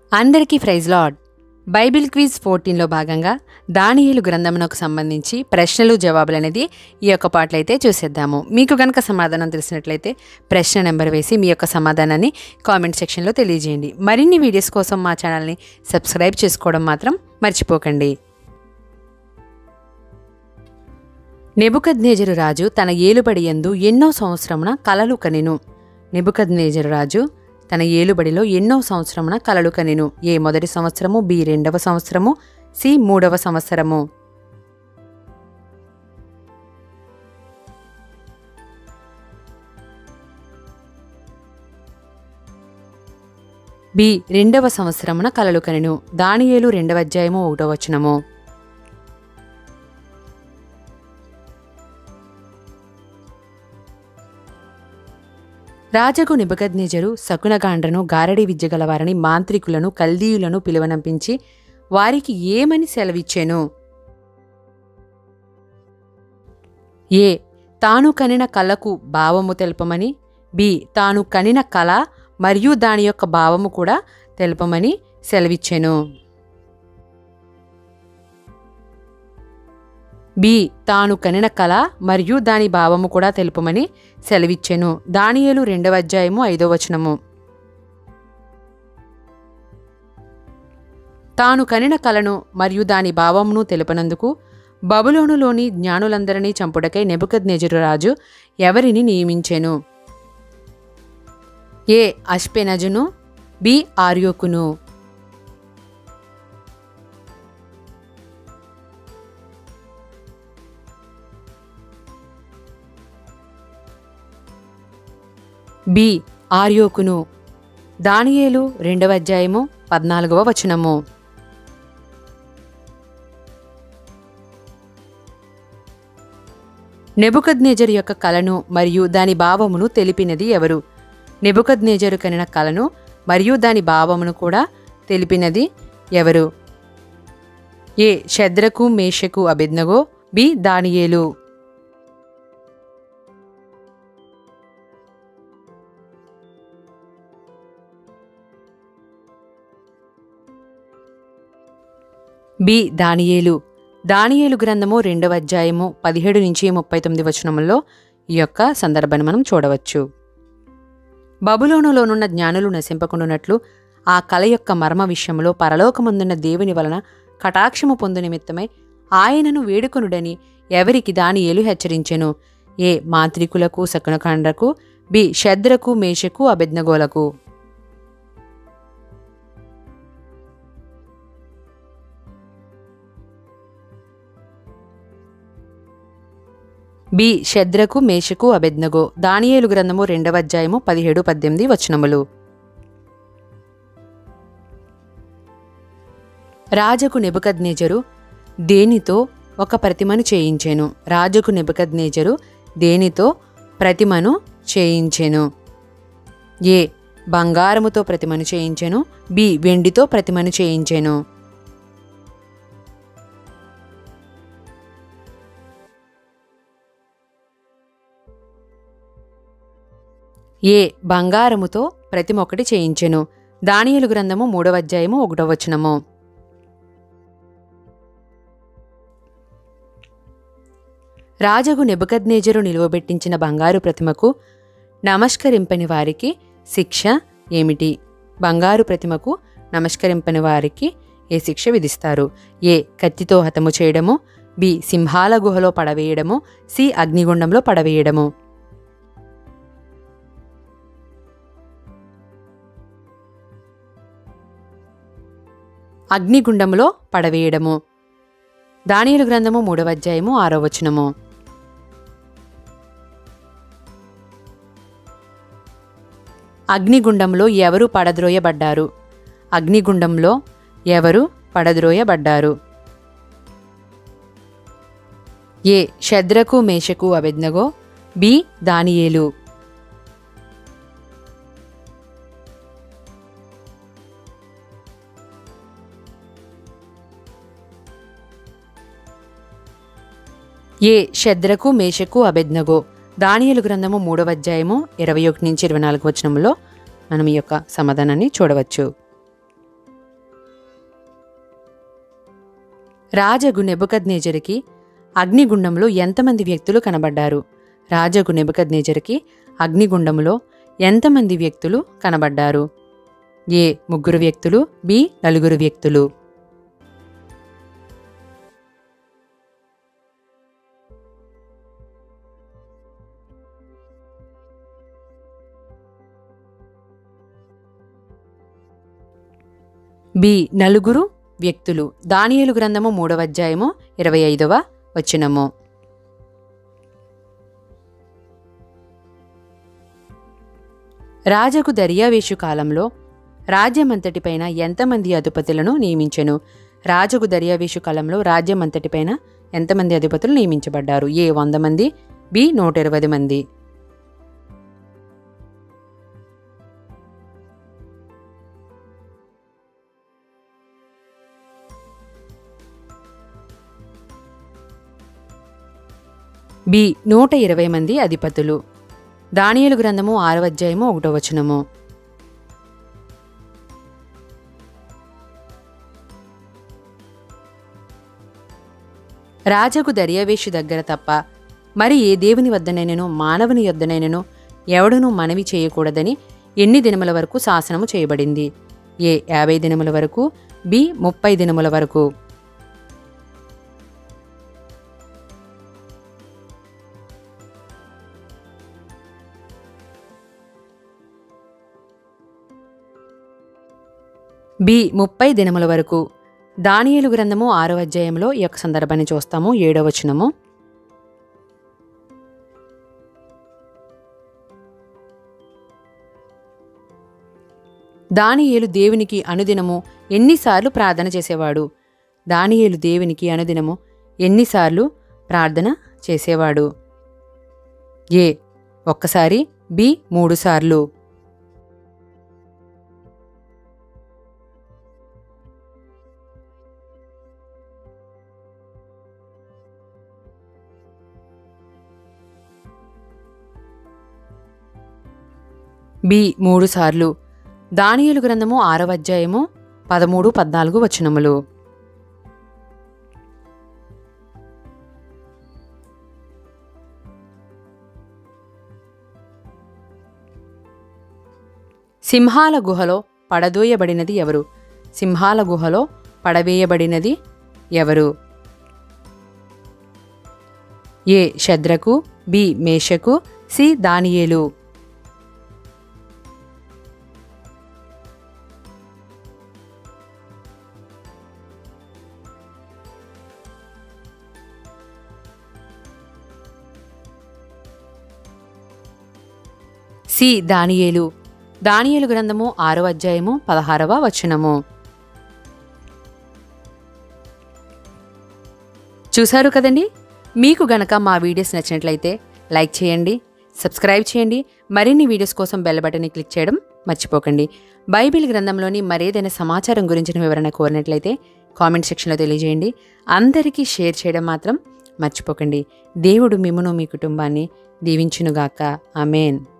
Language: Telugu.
అందరికీ ప్రైజ్ లాడ్ బైబిల్ క్విజ్ ఫోర్టీన్లో భాగంగా దానియేలు గ్రంథమునకు సంబంధించి ప్రశ్నలు జవాబులు అనేది ఈ యొక్క పాటలు అయితే చూసేద్దాము మీకు కనుక సమాధానం తెలిసినట్లయితే ప్రశ్న నెంబర్ వేసి మీ యొక్క సమాధానాన్ని కామెంట్ సెక్షన్లో తెలియజేయండి మరిన్ని వీడియోస్ కోసం మా ఛానల్ని సబ్స్క్రైబ్ చేసుకోవడం మాత్రం మర్చిపోకండి నెబుకద్నేజరు రాజు తన ఏలుబడి యందు ఎన్నో సంవత్సరమున కలలు కనెను నెబుకద్నేజరు రాజు తన ఏలుబడిలో ఎన్నో సంవత్సరమున కలలు కనెను ఏ మొదటి సంవత్సరము బి రెండవ సంవత్సరము సి మూడవ సంవత్సరము బి రెండవ సంవత్సరమున కలలు కనెను దానియేలు రెండవ అధ్యాయము ఒకటో వచనము రాజగు నిబగద్నేజరు శకునగాండ్రను గారడి విద్య గలవారని మాంత్రికులను కల్దీయులను పిలువనంపించి వారికి ఏమని సెలవిచ్చెను ఏ తాను కనిన కళకు భావము తెలుపమని బి తాను కనిన కళ మరియు దాని యొక్క భావము కూడా తెలుపమని సెలవిచ్చెను బి తాను కనిన కళ మరియు దాని భావము కూడా తెలుపమని సెలవిచ్చెను దానియేలు రెండవ అధ్యాయము ఐదో వచనము తాను కనిన కలను మరియు దాని భావమును తెలుపనందుకు బబులోనులోని జ్ఞానులందరినీ చంపుటకై నెబుకద్నెజరు రాజు ఎవరిని నియమించెను ఏ అష్పెనజును బి ఆర్యోకును బి ఆర్యోకును దానియేలు రెండవ అధ్యాయము పద్నాలుగవ వచనము నెబుకద్నేజరు యొక్క కలను మరియు దాని భావమును తెలిపినది ఎవరు నెబుకద్నేజరు కనిన కలను మరియు దాని భావమును కూడా తెలిపినది ఎవరు ఏ శద్రకు మేషకు అభిజ్ఞగో బి దానియేలు బి దానియేలు దానియేలు గ్రంథము రెండవ అధ్యాయము పదిహేడు నుంచి ముప్పై తొమ్మిది వచనముల్లో ఈ యొక్క సందర్భాన్ని మనం చూడవచ్చు బబులోనులోనున్న జ్ఞానులు నశింపకుండునట్లు ఆ కళ యొక్క మర్మ విషయంలో పరలోకమందున్న దేవుని వలన కటాక్షము పొందు నిమిత్తమై ఆయనను వేడుకొనుడని ఎవరికి దానియేలు హెచ్చరించెను ఏ మాంత్రికులకు శకునకాండ్రకు బి శద్రకు మేషకు అభిజ్ఞగోలకు బి శద్రకు మేషకు అబెద్నగో దానియేలు గ్రంథము రెండవ అధ్యాయము పదిహేడు పద్దెనిమిది వచనములు రాజకు నెబుకద్నేజరు దేనితో ఒక ప్రతిమను చేయించెను రాజుకు నెబుకద్నేజరు దేనితో ప్రతిమను చేయించెను ఏ బంగారముతో ప్రతిమను చేయించెను బి వెండితో ప్రతిమను చేయించెను ఏ బంగారముతో ప్రతిమ ఒకటి చేయించెను దానియలు గ్రంథము మూడవ అధ్యాయము ఒకటవ వచనము రాజగు నెబుకద్నేజరు నిలువబెట్టించిన బంగారు ప్రతిమకు నమస్కరింపని వారికి శిక్ష ఏమిటి బంగారు ప్రతిమకు నమస్కరింపని వారికి ఏ శిక్ష విధిస్తారు ఏ కత్తితో హతము చేయడము బి సింహాల గుహలో పడవేయడము సి అగ్నిగుండంలో పడవేయడము అగ్నిగుండములో పడవేయడము దానియలు గ్రంథము మూడవ అధ్యాయము ఆరో వచనము అగ్నిగుండంలో ఎవరు పడద్రోయబడ్డారు అగ్నిగుండంలో ఎవరు పడద్రోయబడ్డారు ఏ శద్రకు మేషకు అభిజ్ఞగో బి దానియేలు ఏ శద్రకు మేషకు అబెద్నగో దానియలు గ్రంథము మూడవ అధ్యాయము ఇరవై ఒకటి నుంచి ఇరవై నాలుగు వచనములో మనం ఈ యొక్క సమాధానాన్ని చూడవచ్చు రాజగు నెబుకద్నేజరికి అగ్నిగుండంలో ఎంతమంది వ్యక్తులు కనబడ్డారు రాజగు నెబుకద్నేజరికి అగ్నిగుండంలో ఎంతమంది వ్యక్తులు కనబడ్డారు ఏ ముగ్గురు వ్యక్తులు బి నలుగురు వ్యక్తులు బి నలుగురు వ్యక్తులు దానియేలు గ్రంథము మూడవ అధ్యాయము ఇరవై ఐదవ వచనము రాజకు దర్యావేషు కాలంలో రాజ్యమంతటిపైన ఎంతమంది అధిపతులను నియమించెను రాజకు దర్యావేషు కాలంలో రాజ్యమంతటిపైన ఎంతమంది అధిపతులు నియమించబడ్డారు ఏ వంద మంది బి నూట ఇరవై మంది బి నూట ఇరవై మంది అధిపతులు దానియేలు గ్రంథము ఆరవ అధ్యాయము ఒకటో వచనము రాజకు దర్యావేషు దగ్గర తప్ప మరి ఏ దేవుని వద్దనైనను మానవుని యొద్దనైనను ఎవడునూ మనవి చేయకూడదని ఎన్ని దినముల వరకు శాసనము చేయబడింది ఏ యాభై దినముల వరకు బి ముప్పై దినముల వరకు బి ముప్పై దినముల వరకు దానియేలు గ్రంథము ఆరో అధ్యాయంలో ఈ యొక్క సందర్భాన్ని చూస్తాము ఏడవ వచనము దానియేలు దేవునికి అనుదినము ఎన్నిసార్లు ప్రార్థన చేసేవాడు దానియేలు దేవునికి అనుదినము ఎన్నిసార్లు ప్రార్థన చేసేవాడు ఏ ఒక్కసారి బి మూడుసార్లు బి మూడు సార్లు దానియేలు గ్రంథము ఆరవ అధ్యాయము పదమూడు పద్నాలుగు వచనములు సింహాల గుహలో పడదోయబడినది ఎవరు సింహాల గుహలో పడవేయబడినది ఎవరు ఏ శద్రకు బి మేషకు సి దానియేలు సి దానియేలు దానియేలు గ్రంథము ఆరవ అధ్యాయము పదహారవ వచనము చూశారు కదండి మీకు గనక మా వీడియోస్ నచ్చినట్లయితే లైక్ చేయండి సబ్స్క్రైబ్ చేయండి మరిన్ని వీడియోస్ కోసం బెల్ బటన్ని క్లిక్ చేయడం మర్చిపోకండి బైబిల్ గ్రంథంలోని మరేదైనా సమాచారం గురించిన వివరణ కోరినట్లయితే కామెంట్ సెక్షన్లో తెలియజేయండి అందరికీ షేర్ చేయడం మాత్రం మర్చిపోకండి దేవుడు మిమ్మును మీ కుటుంబాన్ని దీవించునుగాక ఆమెన్